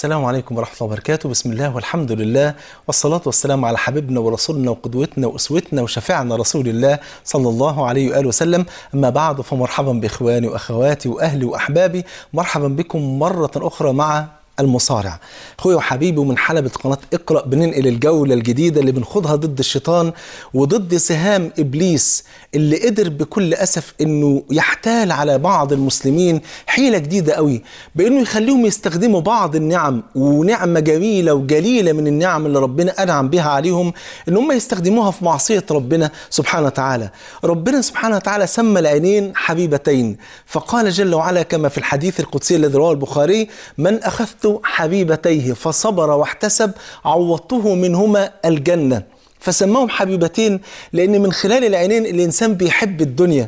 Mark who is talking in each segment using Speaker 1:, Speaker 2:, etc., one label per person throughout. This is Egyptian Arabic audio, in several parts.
Speaker 1: السلام عليكم ورحمة الله وبركاته بسم الله والحمد لله والصلاة والسلام على حبيبنا ورسولنا وقدوتنا وأسوتنا وشفيعنا رسول الله صلى الله عليه وآله وسلم أما بعد فمرحبا بإخواني وأخواتي وأهلي وأحبابي مرحبا بكم مرة أخرى مع المصارع اخويا وحبيبي ومن حلبة قناة اقرأ بننقل الجولة الجديدة اللي بنخوضها ضد الشيطان وضد سهام إبليس اللي قدر بكل أسف أنه يحتال على بعض المسلمين حيلة جديدة قوي بأنه يخليهم يستخدموا بعض النعم ونعمة جميلة وجليلة من النعم اللي ربنا أنعم بها عليهم أن هم يستخدموها في معصية ربنا سبحانه وتعالى ربنا سبحانه وتعالى سمى العينين حبيبتين فقال جل وعلا كما في الحديث القدسي الذي رواه البخاري من أخذت حبيبتيه فصبر واحتسب عوضته منهما الجنة فسماهم حبيبتين لأن من خلال العينين الإنسان بيحب الدنيا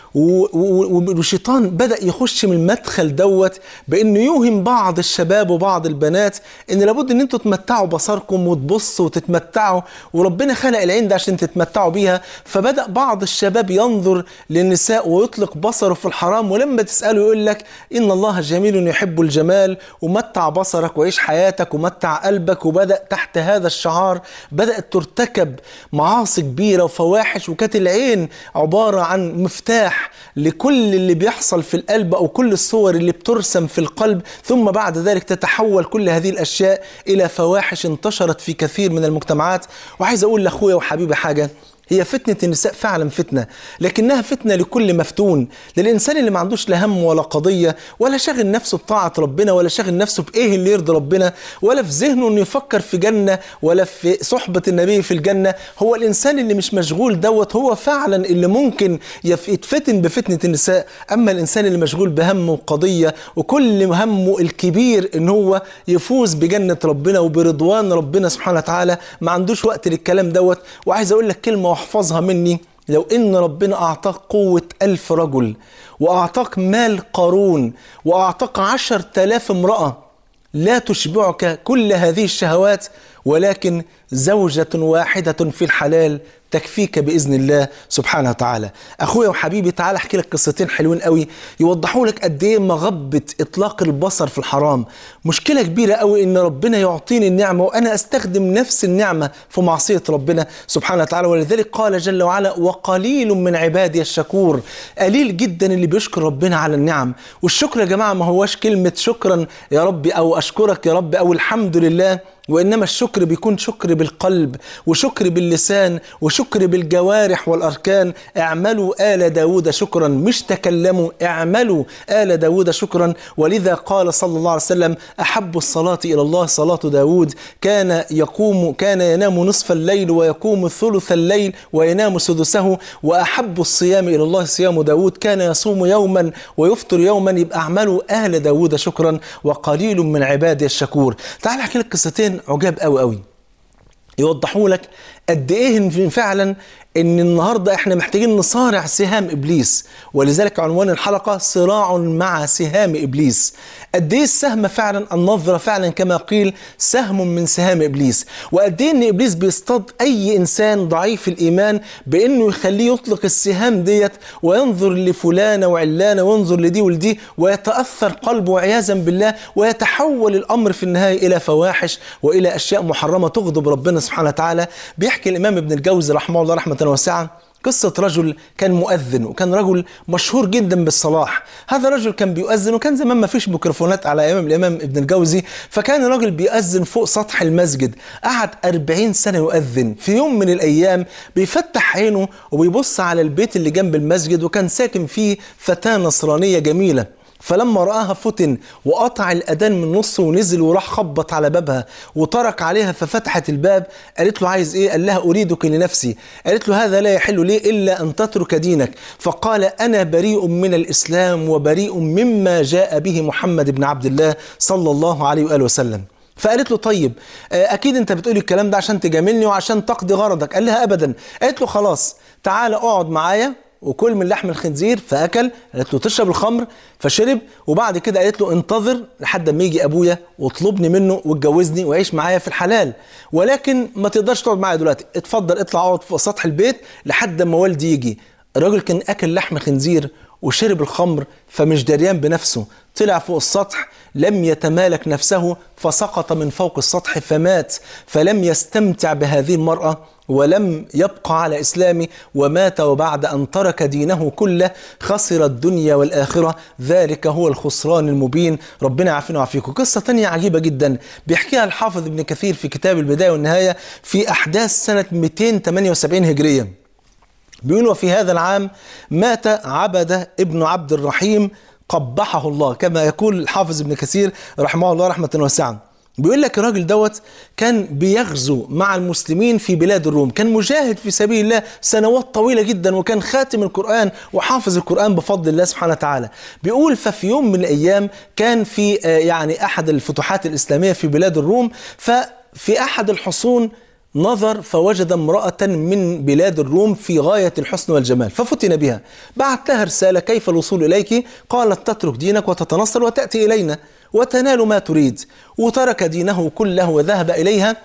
Speaker 1: والشيطان بدأ يخش من المدخل دوت بأنه يوهم بعض الشباب وبعض البنات أن لابد أن أنتوا تمتعوا بصركم وتبصوا وتتمتعوا وربنا خلق العين ده عشان تتمتعوا بيها فبدأ بعض الشباب ينظر للنساء ويطلق بصره في الحرام ولما تسأله يقول لك إن الله جميل يحب الجمال ومتع بصرك وعيش حياتك ومتع قلبك وبدأ تحت هذا الشعار بدأت ترتكب معاصي كبيرة وفواحش وكانت العين عبارة عن مفتاح لكل اللي بيحصل في القلب أو كل الصور اللي بترسم في القلب ثم بعد ذلك تتحول كل هذه الأشياء إلى فواحش انتشرت في كثير من المجتمعات وعايز أقول لأخويا وحبيبي حاجة هي فتنة النساء فعلا فتنة لكنها فتنة لكل مفتون للإنسان اللي ما عندوش لا هم ولا قضية ولا شاغل نفسه بطاعة ربنا ولا شاغل نفسه بإيه اللي يرضي ربنا ولا في ذهنه إنه يفكر في جنة ولا في صحبة النبي في الجنة هو الإنسان اللي مش مشغول دوت هو فعلا اللي ممكن يتفتن بفتنة النساء أما الإنسان اللي مشغول بهم وقضية وكل همه الكبير إن هو يفوز بجنة ربنا وبرضوان ربنا سبحانه وتعالى ما عندوش وقت للكلام دوت وعايز أقول لك كلمة واحفظها مني لو إن ربنا أعطاك قوة ألف رجل وأعطاك مال قارون وأعطاك عشر تلاف امرأة لا تشبعك كل هذه الشهوات ولكن زوجة واحدة في الحلال تكفيك بإذن الله سبحانه وتعالى أخويا وحبيبي تعال أحكي لك قصتين حلوين قوي يوضحوا لك قد إيه مغبة إطلاق البصر في الحرام مشكلة كبيرة قوي إن ربنا يعطيني النعمة وأنا أستخدم نفس النعمة في معصية ربنا سبحانه وتعالى ولذلك قال جل وعلا وقليل من عبادي الشكور قليل جدا اللي بيشكر ربنا على النعم والشكر يا جماعة ما هواش كلمة شكرا يا ربي أو أشكرك يا رب أو الحمد لله وإنما الشكر بيكون شكر بالقلب وشكر باللسان وشكر بالجوارح والأركان اعملوا آل داود شكرا مش تكلموا اعملوا آل داود شكرا ولذا قال صلى الله عليه وسلم أحب الصلاة إلى الله صلاة داود كان يقوم كان ينام نصف الليل ويقوم ثلث الليل وينام سدسه وأحب الصيام إلى الله صيام داود كان يصوم يوما ويفطر يوما يبقى اعملوا آل داود شكرا وقليل من عبادي الشكور تعال أحكي لك قصتين عجاب قوي قوي يوضحوا لك قد ايه فعلا ان النهارده احنا محتاجين نصارع سهام ابليس ولذلك عنوان الحلقه صراع مع سهام ابليس قد ايه السهم فعلا النظره فعلا كما قيل سهم من سهام ابليس وقد ايه ان ابليس بيصطاد اي انسان ضعيف الايمان بانه يخليه يطلق السهام ديت وينظر لفلانه وعلانه وينظر لدي ولدي ويتاثر قلبه عياذا بالله ويتحول الامر في النهايه الى فواحش والى اشياء محرمه تغضب ربنا سبحانه وتعالى بيحكي الامام ابن الجوزي رحمه الله رحمه واسعه قصة رجل كان مؤذن وكان رجل مشهور جدا بالصلاح هذا الرجل كان بيؤذن وكان زمان ما فيش ميكروفونات على أيام الإمام ابن الجوزي فكان الراجل بيؤذن فوق سطح المسجد قعد 40 سنة يؤذن في يوم من الأيام بيفتح عينه وبيبص على البيت اللي جنب المسجد وكان ساكن فيه فتاة نصرانية جميلة فلما رآها فتن وقطع الأذان من نصه ونزل وراح خبط على بابها وترك عليها ففتحت الباب قالت له عايز ايه قال لها أريدك لنفسي قالت له هذا لا يحل لي إلا أن تترك دينك فقال أنا بريء من الإسلام وبريء مما جاء به محمد بن عبد الله صلى الله عليه وآله وسلم فقالت له طيب اكيد انت بتقولي الكلام ده عشان تجاملني وعشان تقضي غرضك قال لها ابدا قالت له خلاص تعالى اقعد معايا وكل من لحم الخنزير فاكل قالت له تشرب الخمر فشرب وبعد كده قالت له انتظر لحد ما يجي ابويا واطلبني منه واتجوزني وعيش معايا في الحلال ولكن ما تقدرش تقعد معايا دلوقتي اتفضل اطلع اقعد فوق سطح البيت لحد ما والدي يجي الراجل كان اكل لحم خنزير وشرب الخمر فمش دريان بنفسه طلع فوق السطح لم يتمالك نفسه فسقط من فوق السطح فمات فلم يستمتع بهذه المرأة ولم يبقى على إسلامه ومات وبعد أن ترك دينه كله خسر الدنيا والآخرة ذلك هو الخسران المبين ربنا يعافينا ويعافيكم قصة تانية عجيبة جدا بيحكيها الحافظ ابن كثير في كتاب البداية والنهاية في أحداث سنة 278 هجرية بيقول وفي هذا العام مات عبدة ابن عبد الرحيم قبحه الله كما يقول الحافظ ابن كثير رحمه الله رحمة واسعة بيقول لك الراجل دوت كان بيغزو مع المسلمين في بلاد الروم كان مجاهد في سبيل الله سنوات طويلة جدا وكان خاتم القرآن وحافظ القرآن بفضل الله سبحانه وتعالى بيقول ففي يوم من الأيام كان في يعني أحد الفتوحات الإسلامية في بلاد الروم ففي أحد الحصون نظر فوجد امرأة من بلاد الروم في غاية الحسن والجمال ففتن بها بعت لها رسالة كيف الوصول إليك قالت تترك دينك وتتنصر وتأتي إلينا وتنال ما تريد وترك دينه كله وذهب إليها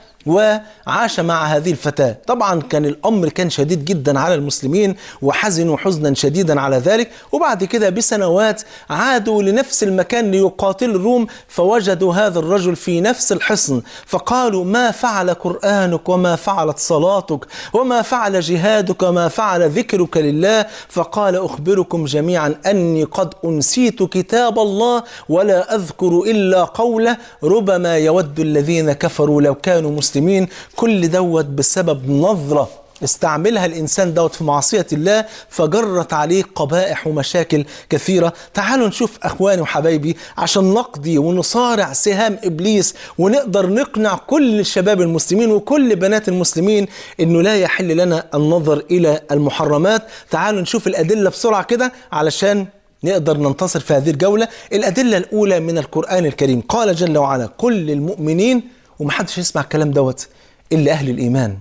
Speaker 1: وعاش مع هذه الفتاة طبعا كان الأمر كان شديد جدا على المسلمين وحزنوا حزنا شديدا على ذلك وبعد كده بسنوات عادوا لنفس المكان ليقاتلوا الروم فوجدوا هذا الرجل في نفس الحصن فقالوا ما فعل قرآنك وما فعلت صلاتك وما فعل جهادك وما فعل ذكرك لله فقال أخبركم جميعا أني قد أنسيت كتاب الله ولا أذكر إلا قوله ربما يود الذين كفروا لو كانوا مسلمين المسلمين كل دوت بسبب نظرة استعملها الإنسان دوت في معصية الله فجرت عليه قبائح ومشاكل كثيرة تعالوا نشوف أخواني وحبايبي عشان نقضي ونصارع سهام إبليس ونقدر نقنع كل الشباب المسلمين وكل بنات المسلمين إنه لا يحل لنا النظر إلى المحرمات تعالوا نشوف الأدلة بسرعة كده علشان نقدر ننتصر في هذه الجولة الأدلة الأولى من القرآن الكريم قال جل وعلا كل المؤمنين ومحدش يسمع الكلام دوت إلا أهل الإيمان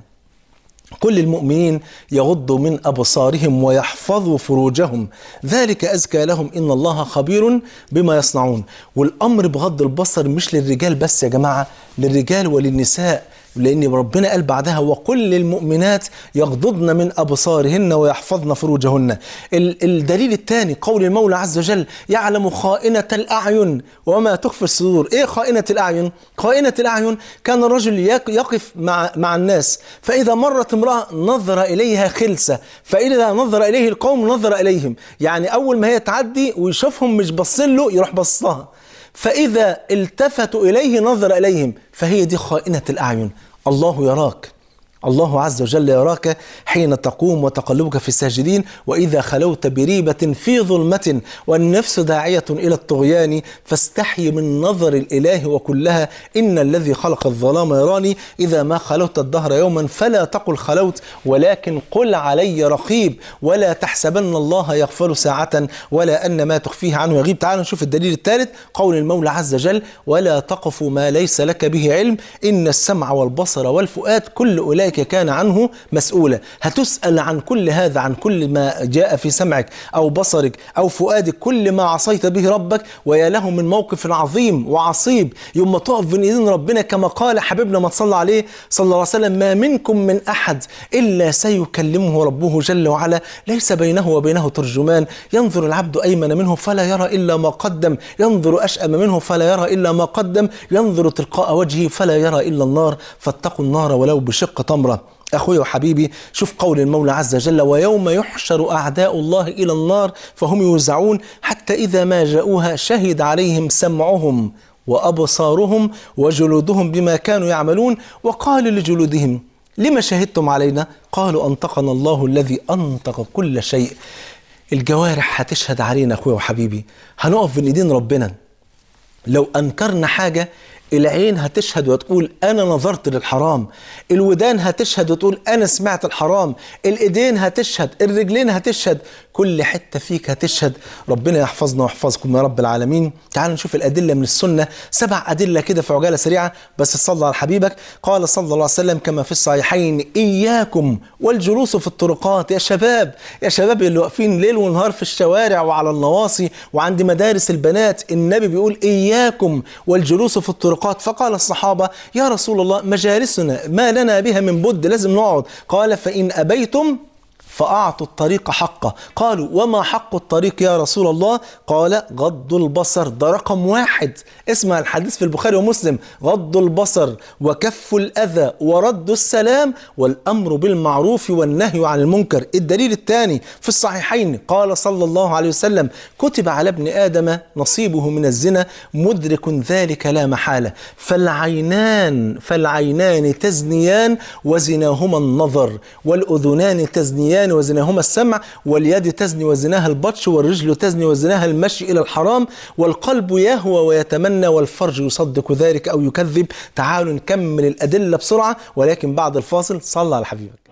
Speaker 1: كل المؤمنين يغضوا من أبصارهم ويحفظوا فروجهم ذلك أزكى لهم إن الله خبير بما يصنعون والأمر بغض البصر مش للرجال بس يا جماعة للرجال وللنساء لأن ربنا قال بعدها وكل المؤمنات يغضضن من أبصارهن ويحفظن فروجهن الدليل الثاني قول المولى عز وجل يعلم خائنة الأعين وما تخفي الصدور إيه خائنة الأعين؟ خائنة الأعين كان الرجل يقف مع, مع الناس فإذا مرت امرأة نظر إليها خلسة فإذا نظر إليه القوم نظر إليهم يعني أول ما هي تعدي ويشوفهم مش باصين له يروح بصها فإذا التفتوا إليه نظر إليهم فهي دي خائنة الأعين الله يراك الله عز وجل يراك حين تقوم وتقلبك في الساجدين وإذا خلوت بريبة في ظلمة والنفس داعية إلى الطغيان فاستحي من نظر الإله وكلها إن الذي خلق الظلام يراني إذا ما خلوت الدهر يوما فلا تقل خلوت ولكن قل علي رقيب ولا تحسبن الله يغفل ساعة ولا أن ما تخفيه عنه يغيب تعالوا نشوف الدليل الثالث قول المولى عز وجل ولا تقف ما ليس لك به علم إن السمع والبصر والفؤاد كل أولئك كان عنه مسؤولا هتسأل عن كل هذا عن كل ما جاء في سمعك أو بصرك أو فؤادك كل ما عصيت به ربك ويا له من موقف عظيم وعصيب يوم تقف بين ايدين ربنا كما قال حبيبنا ما صلى عليه صلى الله عليه وسلم ما منكم من أحد إلا سيكلمه ربه جل وعلا ليس بينه وبينه ترجمان ينظر العبد أيمن منه فلا يرى إلا ما قدم ينظر أشأم منه فلا يرى إلا ما قدم ينظر تلقاء وجهه فلا يرى إلا النار فاتقوا النار ولو بشق تمرة أخوي وحبيبي شوف قول المولى عز وجل ويوم يحشر أعداء الله إلى النار فهم يوزعون حتى إذا ما جاءوها شهد عليهم سمعهم وأبصارهم وجلودهم بما كانوا يعملون وقال لجلودهم لما شهدتم علينا قالوا أنطقنا الله الذي أنطق كل شيء الجوارح هتشهد علينا أخويا وحبيبي هنقف بين إيدين ربنا لو أنكرنا حاجة العين هتشهد وتقول أنا نظرت للحرام الودان هتشهد وتقول أنا سمعت الحرام الإيدين هتشهد الرجلين هتشهد كل حتة فيك هتشهد ربنا يحفظنا ويحفظكم يا رب العالمين تعالوا نشوف الأدلة من السنة سبع أدلة كده في عجالة سريعة بس صلى على حبيبك قال صلى الله عليه وسلم كما في الصحيحين إياكم والجلوس في الطرقات يا شباب يا شباب اللي واقفين ليل ونهار في الشوارع وعلى النواصي وعند مدارس البنات النبي بيقول إياكم والجلوس في الطرقات فقال الصحابة يا رسول الله مجالسنا ما لنا بها من بد لازم نقعد قال فإن أبيتم فأعطوا الطريق حقه قالوا وما حق الطريق يا رسول الله قال غض البصر ده رقم واحد اسمع الحديث في البخاري ومسلم غض البصر وكف الأذى ورد السلام والأمر بالمعروف والنهي عن المنكر الدليل الثاني في الصحيحين قال صلى الله عليه وسلم كتب على ابن آدم نصيبه من الزنا مدرك ذلك لا محالة فالعينان فالعينان تزنيان وزناهما النظر والأذنان تزنيان وزناهما السمع واليد تزني وزناها البطش والرجل تزني وزناها المشي إلى الحرام والقلب يهوى ويتمنى والفرج يصدق ذلك أو يكذب تعالوا نكمل الأدلة بسرعة ولكن بعد الفاصل صلى على حبيبك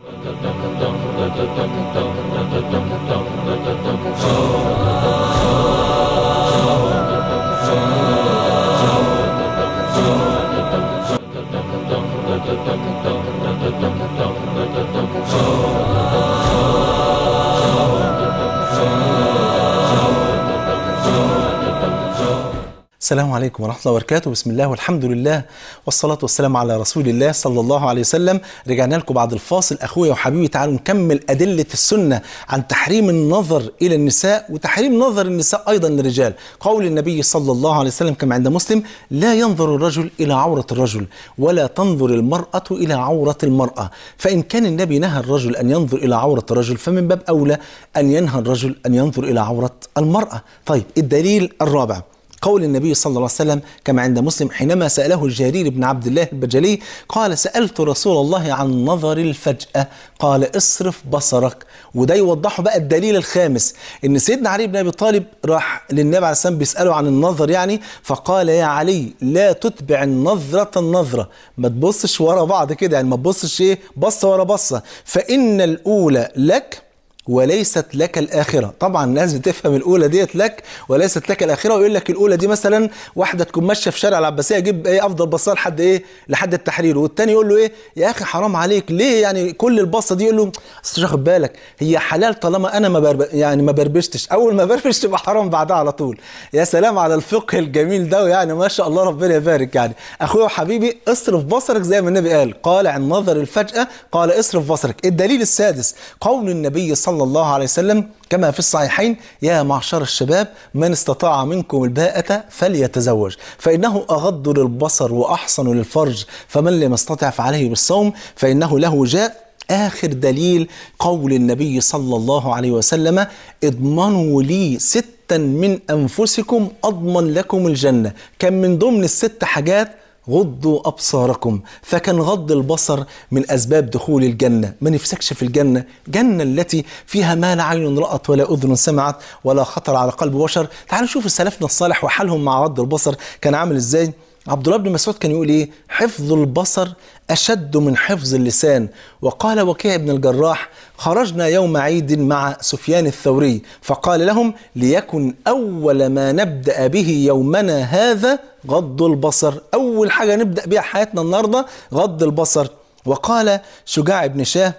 Speaker 1: السلام عليكم ورحمة الله وبركاته بسم الله والحمد لله والصلاة والسلام على رسول الله صلى الله عليه وسلم رجعنا لكم بعد الفاصل أخويا وحبيبي تعالوا نكمل أدلة السنة عن تحريم النظر إلى النساء وتحريم نظر النساء أيضا للرجال قول النبي صلى الله عليه وسلم كما عند مسلم لا ينظر الرجل إلى عورة الرجل ولا تنظر المرأة إلى عورة المرأة فإن كان النبي نهى الرجل أن ينظر إلى عورة الرجل فمن باب أولى أن ينهى الرجل أن ينظر إلى عورة المرأة طيب الدليل الرابع قول النبي صلى الله عليه وسلم كما عند مسلم حينما سأله الجرير بن عبد الله البجلي قال سألت رسول الله عن نظر الفجأة قال اصرف بصرك وده يوضحه بقى الدليل الخامس ان سيدنا علي بن ابي طالب راح للنبي عليه السلام بيساله عن النظر يعني فقال يا علي لا تتبع النظرة النظرة ما تبصش ورا بعض كده يعني ما تبصش ايه بصة ورا بصة فإن الأولى لك وليست لك الآخرة طبعا لازم تفهم الأولى ديت لك وليست لك الآخرة ويقول لك الأولى دي مثلا واحدة تكون ماشية في شارع العباسية يجيب إيه أفضل بصة لحد إيه لحد التحرير والتاني يقول له إيه يا أخي حرام عليك ليه يعني كل البصة دي يقول له أصل واخد بالك هي حلال طالما أنا ما برب... يعني ما بربشتش أول ما بربش تبقى حرام بعدها على طول يا سلام على الفقه الجميل ده يعني ما شاء الله ربنا يبارك يعني أخويا وحبيبي اصرف بصرك زي ما النبي قال قال عن نظر الفجأة قال اصرف بصرك الدليل السادس قول النبي صلى الله عليه وسلم كما في الصحيحين يا معشر الشباب من استطاع منكم الباءة فليتزوج فإنه أغض للبصر وأحصن للفرج فمن لم يستطع فعليه بالصوم فإنه له جاء آخر دليل قول النبي صلى الله عليه وسلم اضمنوا لي ستا من أنفسكم أضمن لكم الجنة كان من ضمن الست حاجات غضوا أبصاركم فكان غض البصر من أسباب دخول الجنة ما نفسكش في الجنة جنة التي فيها ما لا عين رأت ولا أذن سمعت ولا خطر على قلب بشر تعالوا شوف سلفنا الصالح وحالهم مع غض البصر كان عامل إزاي عبد الله بن مسعود كان يقول ايه حفظ البصر اشد من حفظ اللسان وقال وكيع بن الجراح خرجنا يوم عيد مع سفيان الثوري فقال لهم ليكن اول ما نبدا به يومنا هذا غض البصر اول حاجه نبدا بها حياتنا النهارده غض البصر وقال شجاع بن شاه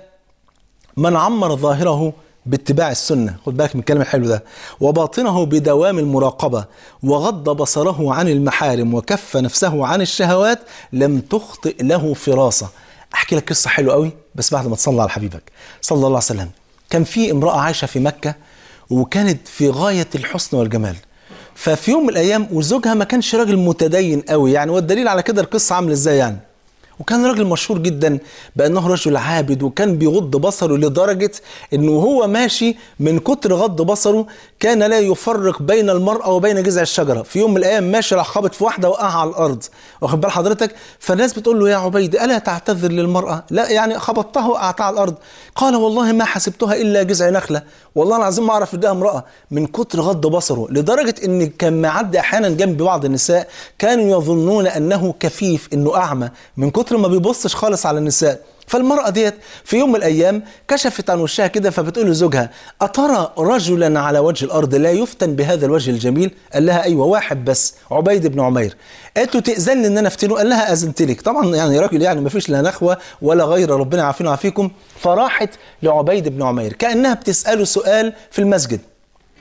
Speaker 1: من عمر ظاهره باتباع السنة خد بالك من الكلام الحلو ده وباطنه بدوام المراقبة وغض بصره عن المحارم وكف نفسه عن الشهوات لم تخطئ له فراسة أحكي لك قصة حلوة قوي بس بعد ما تصلى على حبيبك صلى الله عليه وسلم كان في امرأة عايشة في مكة وكانت في غاية الحسن والجمال ففي يوم من الأيام وزوجها ما كانش راجل متدين قوي يعني والدليل على كده القصة عاملة ازاي يعني وكان راجل مشهور جدا بانه رجل عابد وكان بيغض بصره لدرجه انه هو ماشي من كتر غض بصره كان لا يفرق بين المراه وبين جذع الشجره في يوم من الايام ماشي راح خبط في واحده وقعها على الارض واخد بال حضرتك فالناس بتقول له يا عبيد الا تعتذر للمراه لا يعني خبطتها وقعتها على الارض قال والله ما حسبتها الا جذع نخله والله العظيم ما اعرف ده امراه من كتر غض بصره لدرجه ان كان معدي احيانا جنب بعض النساء كانوا يظنون انه كفيف انه اعمى من كتر ما بيبصش خالص على النساء فالمرأة ديت في يوم من الأيام كشفت عن وشها كده فبتقول لزوجها أترى رجلا على وجه الأرض لا يفتن بهذا الوجه الجميل؟ قال لها أيوة واحد بس عبيد بن عمير قالت له تأذن إن أنا أفتنه؟ قال لها أذنت لك طبعا يعني راجل يعني ما فيش لا نخوة ولا غير ربنا يعافينا ويعافيكم فراحت لعبيد بن عمير كأنها بتسأله سؤال في المسجد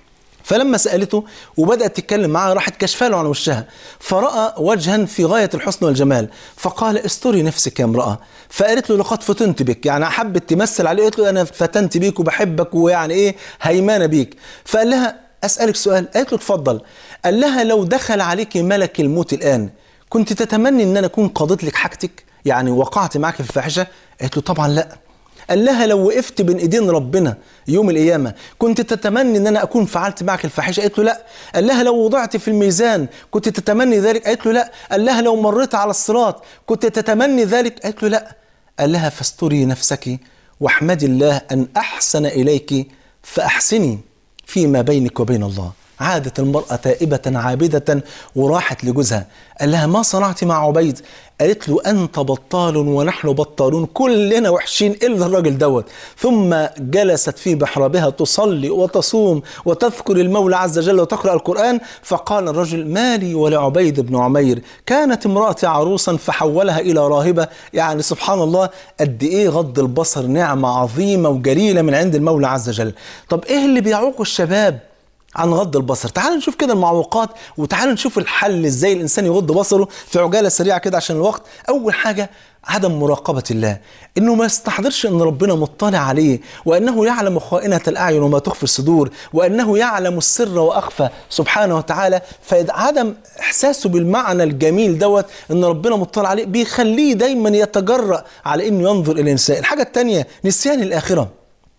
Speaker 1: فلما سالته وبدات تتكلم معاه راحت كشفه له عن وشها فراى وجها في غايه الحسن والجمال فقال استري نفسك يا امراه فقالت له لقد فتنت بك يعني حبت تمثل عليه قالت له انا فتنت بيك وبحبك ويعني ايه هيمانه بيك فقال لها اسالك سؤال قالت له اتفضل قال لها لو دخل عليك ملك الموت الان كنت تتمني ان انا اكون قضيت لك حاجتك يعني وقعت معك في الفاحشه قالت له طبعا لا قال لها لو وقفت بين ايدين ربنا يوم القيامه كنت تتمني ان انا اكون فعلت معك الفاحشه قالت له لا قال لها لو وضعت في الميزان كنت تتمني ذلك قالت له لا قال لها لو مريت على الصراط كنت تتمني ذلك قالت له لا قال لها فاستري نفسك واحمدي الله ان احسن اليك فاحسني فيما بينك وبين الله عادت المرأة تائبة عابدة وراحت لجوزها قال لها ما صنعت مع عبيد قالت له أنت بطال ونحن بطالون كلنا وحشين إلا الراجل دوت ثم جلست في محرابها تصلي وتصوم وتذكر المولى عز وجل وتقرأ القرآن فقال الرجل مالي ولعبيد بن عمير كانت امرأتي عروسا فحولها إلى راهبة يعني سبحان الله قد إيه غض البصر نعمة عظيمة وجليلة من عند المولى عز وجل طب إيه اللي بيعوق الشباب عن غض البصر تعالوا نشوف كده المعوقات وتعالوا نشوف الحل ازاي الانسان يغض بصره في عجاله سريعه كده عشان الوقت اول حاجه عدم مراقبة الله انه ما يستحضرش ان ربنا مطلع عليه وانه يعلم خائنة الاعين وما تخفي الصدور وانه يعلم السر واخفى سبحانه وتعالى فعدم احساسه بالمعنى الجميل دوت ان ربنا مطلع عليه بيخليه دايما يتجرأ على انه ينظر الى الانسان الحاجة الثانية نسيان الاخرة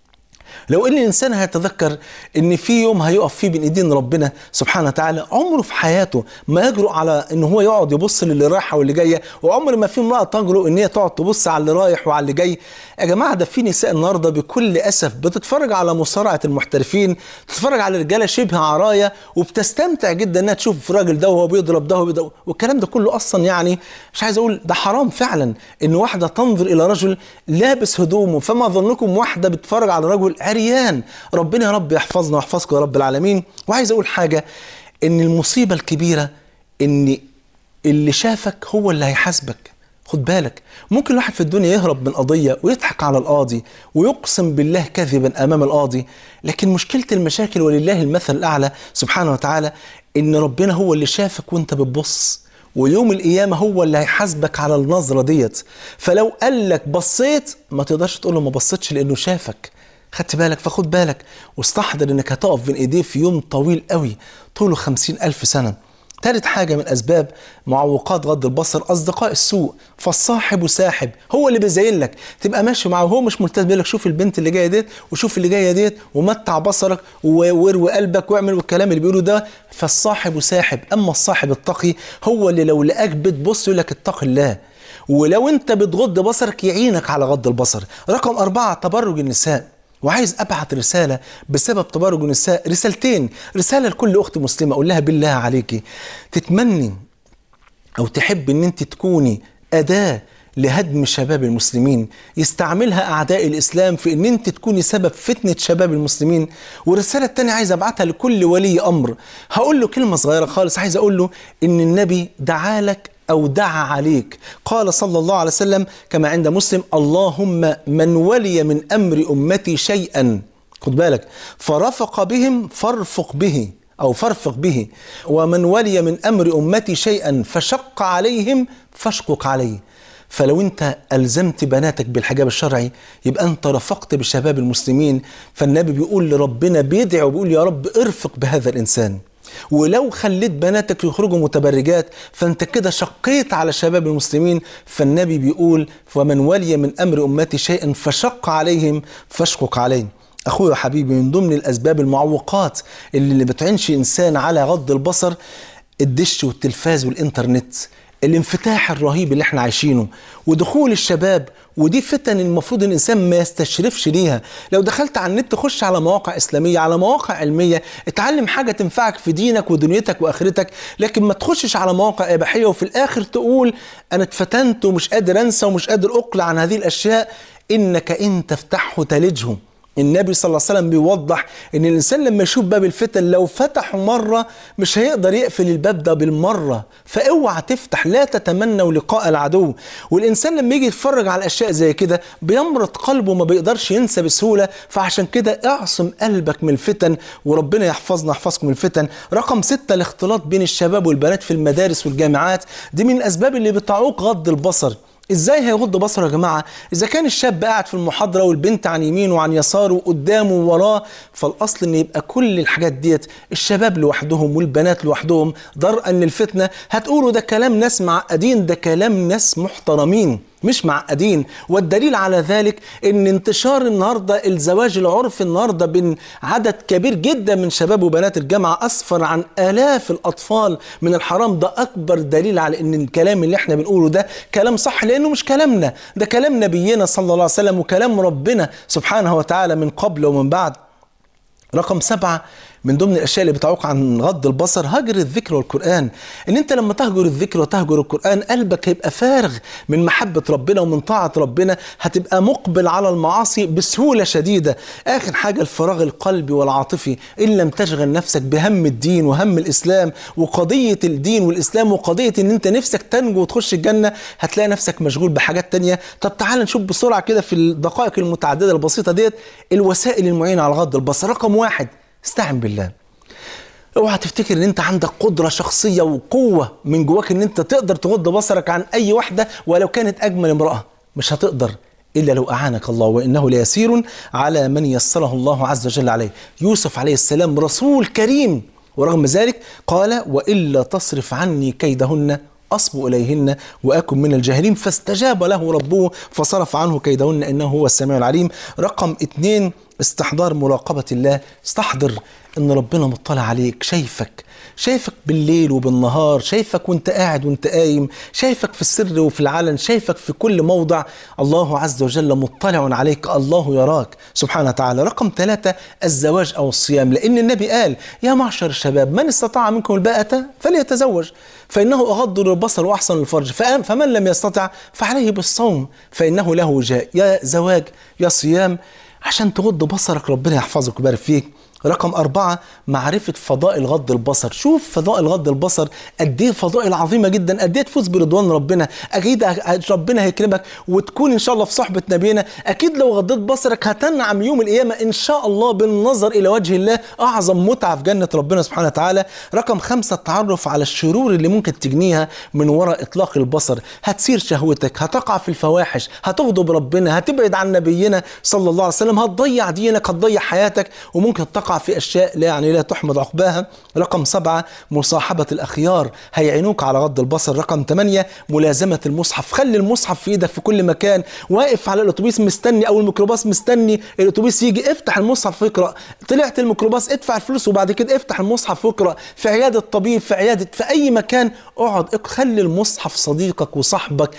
Speaker 1: لو ان الانسان هيتذكر ان في يوم هيقف فيه بين ايدين ربنا سبحانه وتعالى عمره في حياته ما يجرؤ على ان هو يقعد يبص للي رايحه واللي جايه وعمر ما في امراه تجرؤ ان هي تقعد تبص على اللي رايح وعلى اللي جاي يا جماعه ده في نساء النهارده بكل اسف بتتفرج على مصارعه المحترفين تتفرج على رجاله شبه عرايه وبتستمتع جدا انها تشوف الراجل ده وهو بيضرب ده وبيضرب والكلام ده كله اصلا يعني مش عايز اقول ده حرام فعلا ان واحده تنظر الى رجل لابس هدومه فما ظنكم واحده بتتفرج على رجل عريان ربنا يا رب يحفظنا ويحفظكم يا رب العالمين وعايز اقول حاجه ان المصيبه الكبيره ان اللي شافك هو اللي هيحاسبك خد بالك ممكن الواحد في الدنيا يهرب من قضية ويضحك على القاضي ويقسم بالله كذبا أمام القاضي لكن مشكلة المشاكل ولله المثل الأعلى سبحانه وتعالى إن ربنا هو اللي شافك وانت بتبص ويوم القيامة هو اللي هيحاسبك على النظرة ديت فلو قال لك بصيت ما تقدرش تقول له ما بصيتش لأنه شافك خدت بالك فخد بالك واستحضر انك هتقف بين ايديه في يوم طويل قوي طوله خمسين ألف سنة ثالث حاجة من أسباب معوقات غض البصر أصدقاء السوء فالصاحب ساحب هو اللي بيزين لك تبقى ماشي معاه وهو مش ملتزم بيقول لك شوف البنت اللي جاية ديت وشوف اللي جاية ديت ومتع بصرك واروي قلبك واعمل والكلام اللي بيقوله ده فالصاحب ساحب أما الصاحب التقي هو اللي لو لقاك بتبص يقول لك اتق الله ولو أنت بتغض بصرك يعينك على غض البصر رقم أربعة تبرج النساء وعايز ابعت رساله بسبب تبرج النساء رسالتين رساله لكل اخت مسلمه اقول لها بالله عليكي تتمني او تحب ان انت تكوني اداه لهدم شباب المسلمين يستعملها اعداء الاسلام في ان انت تكوني سبب فتنه شباب المسلمين والرساله الثانيه عايز ابعتها لكل ولي امر هقول له كلمه صغيره خالص عايز اقول له ان النبي دعالك أو دعا عليك قال صلى الله عليه وسلم كما عند مسلم اللهم من ولي من أمر أمتي شيئا خد بالك فرفق بهم فارفق به أو فارفق به ومن ولي من أمر أمتي شيئا فشق عليهم فاشقق عليه فلو انت ألزمت بناتك بالحجاب الشرعي يبقى انت رفقت بشباب المسلمين فالنبي بيقول لربنا بيدعي وبيقول يا رب ارفق بهذا الإنسان ولو خليت بناتك يخرجوا متبرجات فانت كده شقيت على شباب المسلمين فالنبي بيقول ومن ولي من امر امتي شيئا فشق عليهم فاشقق عليه اخويا حبيبي من ضمن الاسباب المعوقات اللي, اللي بتعنش انسان على غض البصر الدش والتلفاز والانترنت الانفتاح الرهيب اللي احنا عايشينه ودخول الشباب ودي فتن المفروض الانسان ما يستشرفش ليها لو دخلت على النت خش على مواقع اسلاميه على مواقع علميه اتعلم حاجه تنفعك في دينك ودنيتك واخرتك لكن ما تخشش على مواقع اباحيه وفي الاخر تقول انا اتفتنت ومش قادر انسى ومش قادر اقلع عن هذه الاشياء انك ان تفتحه تلجه النبي صلى الله عليه وسلم بيوضح ان الانسان لما يشوف باب الفتن لو فتحه مره مش هيقدر يقفل الباب ده بالمره فاوعى تفتح لا تتمنوا لقاء العدو والانسان لما يجي يتفرج على اشياء زي كده بيمرض قلبه ما بيقدرش ينسى بسهوله فعشان كده اعصم قلبك من الفتن وربنا يحفظنا يحفظكم من الفتن رقم ستة الاختلاط بين الشباب والبنات في المدارس والجامعات دي من الاسباب اللي بتعوق غض البصر ازاي هيغض بصره يا جماعه اذا كان الشاب قاعد في المحاضره والبنت عن يمينه وعن يساره وقدامه ووراه فالاصل ان يبقى كل الحاجات ديت الشباب لوحدهم والبنات لوحدهم درءا للفتنه هتقولوا ده كلام ناس معقدين ده كلام ناس محترمين مش معقدين والدليل على ذلك ان انتشار النهارده الزواج العرفي النهارده بين عدد كبير جدا من شباب وبنات الجامعه اسفر عن الاف الاطفال من الحرام ده اكبر دليل على ان الكلام اللي احنا بنقوله ده كلام صح لانه مش كلامنا ده كلام نبينا صلى الله عليه وسلم وكلام ربنا سبحانه وتعالى من قبل ومن بعد رقم سبعة من ضمن الاشياء اللي بتعوق عن غض البصر هجر الذكر والقران ان انت لما تهجر الذكر وتهجر القران قلبك هيبقى فارغ من محبه ربنا ومن طاعه ربنا هتبقى مقبل على المعاصي بسهوله شديده اخر حاجه الفراغ القلبي والعاطفي ان لم تشغل نفسك بهم الدين وهم الاسلام وقضيه الدين والاسلام وقضيه ان انت نفسك تنجو وتخش الجنه هتلاقي نفسك مشغول بحاجات تانية طب تعال نشوف بسرعه كده في الدقائق المتعدده البسيطه ديت الوسائل المعينه على غض البصر رقم واحد استعن بالله اوعى تفتكر ان انت عندك قدرة شخصية وقوة من جواك ان انت تقدر تغض بصرك عن اي واحدة ولو كانت اجمل امرأة مش هتقدر إلا لو أعانك الله وإنه ليسير على من يسره الله عز وجل عليه يوسف عليه السلام رسول كريم ورغم ذلك قال وإلا تصرف عني كيدهن أصب إليهن وأكن من الجاهلين فاستجاب له ربه فصرف عنه كيدهن إنه هو السميع العليم رقم اثنين استحضار مراقبة الله استحضر ان ربنا مطلع عليك شايفك شايفك بالليل وبالنهار شايفك وانت قاعد وانت قايم شايفك في السر وفي العلن شايفك في كل موضع الله عز وجل مطلع عليك الله يراك سبحانه وتعالى رقم ثلاثة الزواج أو الصيام لأن النبي قال يا معشر الشباب من استطاع منكم الباءة فليتزوج فإنه أغض للبصر وأحسن للفرج فمن لم يستطع فعليه بالصوم فإنه له وجاء يا زواج يا صيام عشان تغض بصرك ربنا يحفظك ويبارك فيك رقم أربعة معرفة فضائل غض البصر شوف فضائل غض البصر قد ايه فضائل عظيمة جدا قد ايه تفوز برضوان ربنا أكيد ربنا هيكرمك وتكون إن شاء الله في صحبة نبينا أكيد لو غضيت بصرك هتنعم يوم القيامة إن شاء الله بالنظر إلى وجه الله أعظم متعة في جنة ربنا سبحانه وتعالى رقم خمسة التعرف على الشرور اللي ممكن تجنيها من وراء إطلاق البصر هتسير شهوتك هتقع في الفواحش هتغضب ربنا هتبعد عن نبينا صلى الله عليه وسلم هتضيع دينك هتضيع حياتك وممكن تقع في أشياء لا يعني لا تحمد عقباها رقم سبعة مصاحبة الأخيار هيعينوك على غض البصر رقم ثمانية ملازمة المصحف خلي المصحف في إيدك في كل مكان واقف على الأتوبيس مستني أو الميكروباص مستني الأتوبيس يجي افتح المصحف واقرأ طلعت الميكروباص ادفع الفلوس وبعد كده افتح المصحف واقرأ في عيادة طبيب في عيادة في أي مكان اقعد خلي المصحف صديقك وصاحبك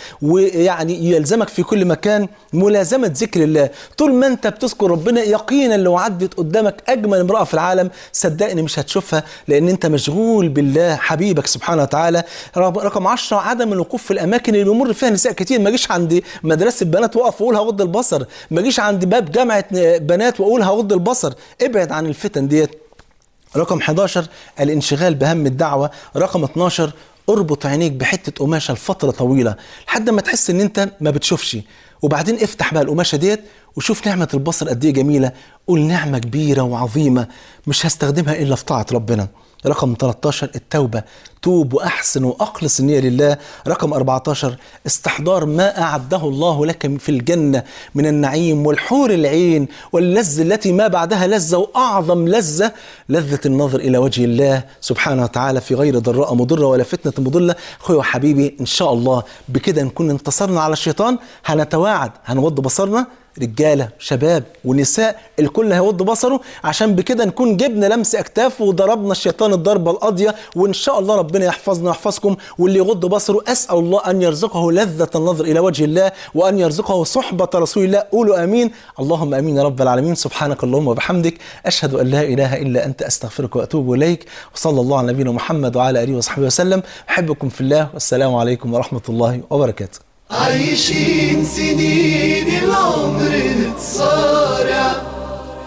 Speaker 1: ويعني يلزمك في كل مكان ملازمة ذكر الله طول ما أنت بتذكر ربنا يقينا لو عدت قدامك أجمل امرأة في العالم صدقني مش هتشوفها لأن أنت مشغول بالله حبيبك سبحانه وتعالى رقم 10 عدم الوقوف في الأماكن اللي بيمر فيها نساء كتير ما جيش عند مدرسة بنات وأقف وأقول هغض البصر ما جيش عند باب جامعة بنات وأقول هغض البصر ابعد عن الفتن ديت رقم 11 الانشغال بهم الدعوة رقم 12 اربط عينيك بحتة قماشة لفترة طويلة لحد ما تحس ان انت ما بتشوفش وبعدين افتح بقى القماشة ديت وشوف نعمة البصر قد ايه جميلة قول نعمة كبيرة وعظيمة مش هستخدمها إلا في طاعة ربنا رقم 13 التوبة توب وأحسن وأخلص النية لله رقم 14 استحضار ما أعده الله لك في الجنة من النعيم والحور العين واللذة التي ما بعدها لذة وأعظم لذة لذة النظر إلى وجه الله سبحانه وتعالى في غير ضراء مضرة ولا فتنة مضلة أخوي وحبيبي إن شاء الله بكده نكون انتصرنا على الشيطان هنتواعد هنغض بصرنا رجاله شباب ونساء الكل هيغض بصره عشان بكده نكون جبنا لمس اكتاف وضربنا الشيطان الضربه القاضيه وان شاء الله ربنا يحفظنا ويحفظكم واللي يغض بصره اسال الله ان يرزقه لذه النظر الى وجه الله وان يرزقه صحبه رسول الله قولوا امين اللهم امين يا رب العالمين سبحانك اللهم وبحمدك اشهد ان لا اله الا انت استغفرك واتوب اليك وصلى الله على نبينا محمد وعلى اله وصحبه وسلم احبكم في الله والسلام عليكم ورحمه الله وبركاته
Speaker 2: عايشين سنين العمر نتصارع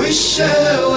Speaker 2: والشهوات